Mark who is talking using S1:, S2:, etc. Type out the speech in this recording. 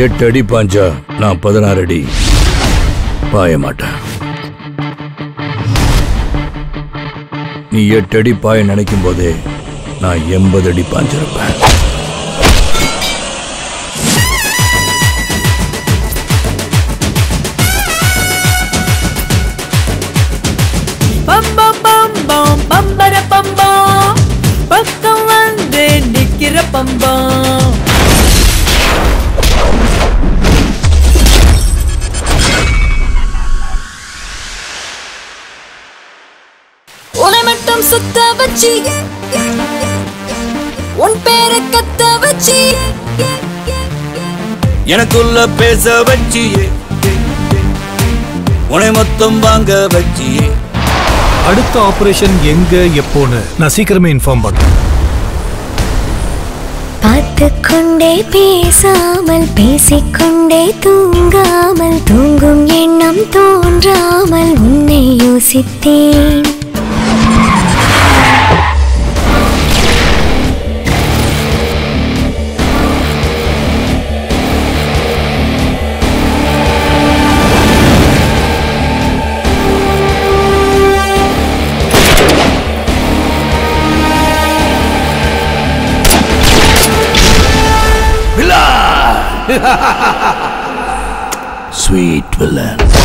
S1: எட்டு அடி பாஞ்சா நான் பதினாறு அடி பாய மாட்டேன் நீ எட்டு அடி பாய நினைக்கும் போதே நான் எண்பது அடி பாஞ்சிருப்பேன்
S2: பம் பம் பம் பம் பம்பர பம்பம் பக்கம் வந்து நிக்கிற பம்பம் உன்னை மட்டும் சுத்த வச்சு உன் பேரை கத்த வச்சு
S1: எனக்குள்ள பேச வச்சியே உன்னை மொத்தம் வாங்க வச்சியே
S3: அடுத்த ஆபரேஷன் எங்க எப்போன்னு நான் சீக்கிரமே இன்ஃபார்ம் பண்றேன்
S4: பார்த்து கொண்டே பேசாமல் பேசிக்கொண்டே தூங்காமல் தூங்கும் எண்ணம் தோன்றாமல் உன்னை யோசித்தேன்
S1: ஸ்வீட் வில்லன்